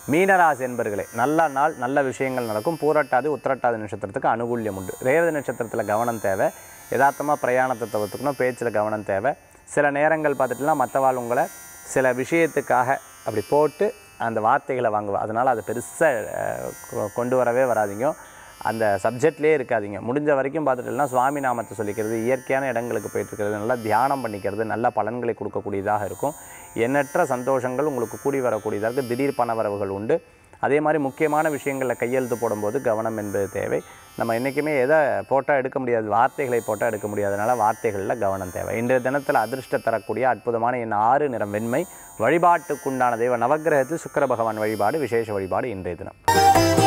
மீனராசி என்பர்களே நல்ல நாள் நல்ல விஷயங்கள் நடக்கும் பூரட்டாதி உத்திரட்டாதி நட்சத்திரத்துக்கு அனுகூல்யம் உண்டு ரேவதி நட்சத்திரத்தில் கவனம் தேவை யதார்த்தமாக பிரயாணத்தை தவிர்த்துக்கணும் பேச்சில் கவனம் தேவை சில நேரங்கள் பார்த்துட்டுனா மற்றவாள் உங்களை சில விஷயத்துக்காக அப்படி போட்டு அந்த வார்த்தைகளை வாங்குவா அதனால் அதை பெருசாக கொண்டு வரவே வராதீங்க அந்த சப்ஜெக்ட்லேயே இருக்காதீங்க முடிஞ்ச வரைக்கும் பார்த்துட்டுனா சுவாமி நாமத்தை சொல்லிக்கிறது இயற்கையான இடங்களுக்கு போயிட்டு இருக்கிறது நல்லா தியானம் பண்ணிக்கிறது நல்ல பலன்களை கொடுக்கக்கூடியதாக இருக்கும் எண்ணற்ற சந்தோஷங்கள் உங்களுக்கு கூடி வரக்கூடியதாக இருக்குது திடீர் பணவரவுகள் உண்டு அதே மாதிரி முக்கியமான விஷயங்களில் கையெழுத்து போடும்போது கவனம் என்பது தேவை நம்ம என்றைக்குமே எதை போட்டால் எடுக்க முடியாது வார்த்தைகளை போட்டால் எடுக்க முடியாதனால வார்த்தைகளில் கவனம் தேவை இன்றைய தினத்தில் அதிர்ஷ்டம் தரக்கூடிய அற்புதமான என் ஆறு நிறம் வெண்மை வழிபாட்டுக்குண்டான தெய்வ நவக்கிரகத்தில் சுக்கிர பகவான் வழிபாடு விசேஷ வழிபாடு இன்றைய தினம்